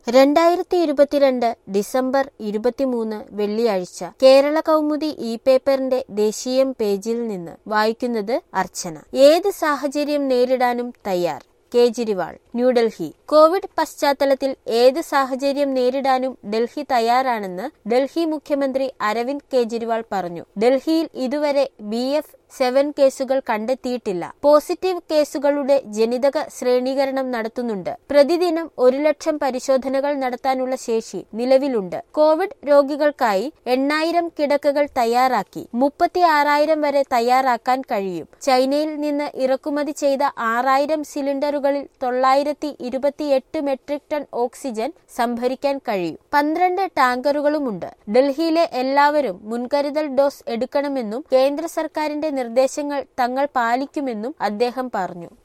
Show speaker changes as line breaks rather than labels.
രണ്ടായിരത്തി ഇരുപത്തിരണ്ട് ഡിസംബർ ഇരുപത്തിമൂന്ന് വെള്ളിയാഴ്ച കേരള കൗമുദി ഇ പേപ്പറിന്റെ ദേശീയം പേജിൽ നിന്ന് വായിക്കുന്നത് അർച്ചന ഏത് സാഹചര്യം നേരിടാനും തയ്യാർ കേജ്രിവാൾ ന്യൂഡൽഹി കോവിഡ് പശ്ചാത്തലത്തിൽ ഏത് സാഹചര്യം നേരിടാനും ഡൽഹി തയ്യാറാണെന്ന് ഡൽഹി മുഖ്യമന്ത്രി അരവിന്ദ് കെജ്രിവാൾ പറഞ്ഞു ഡൽഹിയിൽ ഇതുവരെ ബി എഫ് സെവൻ കേസുകൾ കണ്ടെത്തിയിട്ടില്ല പോസിറ്റീവ് കേസുകളുടെ ജനിതക ശ്രേണീകരണം നടത്തുന്നുണ്ട് പ്രതിദിനം ഒരു ലക്ഷം പരിശോധനകൾ നടത്താനുള്ള ശേഷി നിലവിലുണ്ട് കോവിഡ് രോഗികൾക്കായി എണ്ണായിരം കിടക്കകൾ തയ്യാറാക്കി മുപ്പത്തി ആറായിരം വരെ തയ്യാറാക്കാൻ കഴിയും ചൈനയിൽ നിന്ന് ഇറക്കുമതി ചെയ്ത ആറായിരം സിലിണ്ടറുകളിൽ തൊള്ളായിരത്തി ഇരുപത്തിയെട്ട് മെട്രിക് ടൺ ഓക്സിജൻ സംഭരിക്കാൻ കഴിയും പന്ത്രണ്ട് ടാങ്കറുകളുമുണ്ട് ഡൽഹിയിലെ എല്ലാവരും മുൻകരുതൽ ഡോസ് എടുക്കണമെന്നും കേന്ദ്ര സർക്കാരിന്റെ നിർദ്ദേശങ്ങൾ തങ്ങൾ പാലിക്കുമെന്നും അദ്ദേഹം പറഞ്ഞു